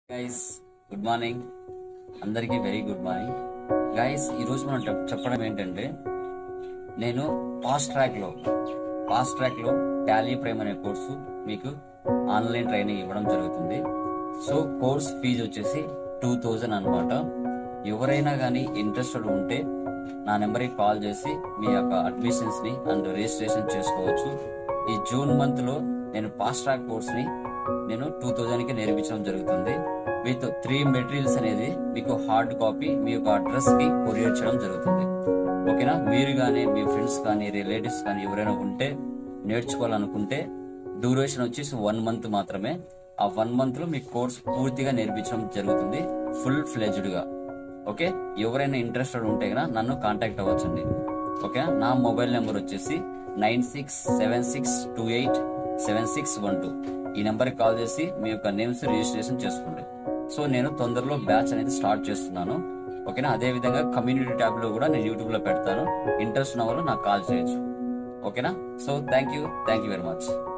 guys good morning అందరికీ very good morning guys ఈరోజు మనం చెప్- చెప్పడం ఏంటంటే నేను ఫాస్ట్ ట్రాక్లో ఫాస్ట్ ట్రాక్లో టాలీ ప్రైమ్ అనే కోర్సు మీకు ఆన్లైన్ ట్రైనింగ్ ఇవ్వడం జరుగుతుంది సో కోర్స్ ఫీజు వచ్చేసి టూ థౌజండ్ అనమాట ఎవరైనా కానీ ఇంట్రెస్టెడ్ ఉంటే నా నెంబర్కి కాల్ చేసి మీ యొక్క అడ్మిషన్స్ని అండ్ రిజిస్ట్రేషన్ చేసుకోవచ్చు ఈ జూన్ మంత్లో నేను ఫాస్ట్ ట్రాక్ కోర్స్ని నేను టూ థౌజండ్కి నేర్పించడం జరుగుతుంది విత్ త్రీ మెటీరియల్స్ అనేది మీకు హార్డ్ కాపీ మీ యొక్క అడ్రస్కి కొరియర్ చేయడం జరుగుతుంది ఓకేనా మీరు కానీ మీ ఫ్రెండ్స్ కానీ రిలేటివ్స్ కానీ ఎవరైనా ఉంటే నేర్చుకోవాలనుకుంటే డ్యూరేషన్ వచ్చేసి వన్ మంత్ మాత్రమే ఆ వన్ మంత్ లో మీ కోర్స్ పూర్తిగా నేర్పించడం జరుగుతుంది ఫుల్ ఫ్లెజ్డ్ గా ఓకే ఎవరైనా ఇంట్రెస్టెడ్ ఉంటే కనుక నన్ను కాంటాక్ట్ అవ్వచ్చండి ఓకే నా మొబైల్ నెంబర్ వచ్చేసి nine six seven six two eight seven six one two ఈ నెంబర్కి కాల్ చేసి మీ యొక్క నేమ్స్ రిజిస్ట్రేషన్ చేసుకోండి సో నేను తొందరలో బ్యాచ్ అనేది స్టార్ట్ చేస్తున్నాను ఓకేనా అదే విధంగా కమ్యూనిటీ ట్యాబ్ లో కూడా నేను యూట్యూబ్ లో పెడతాను ఇంట్రెస్ట్ ఉన్న వాళ్ళు నాకు కాల్ చేయొచ్చు ఓకేనా so thank you thank you very much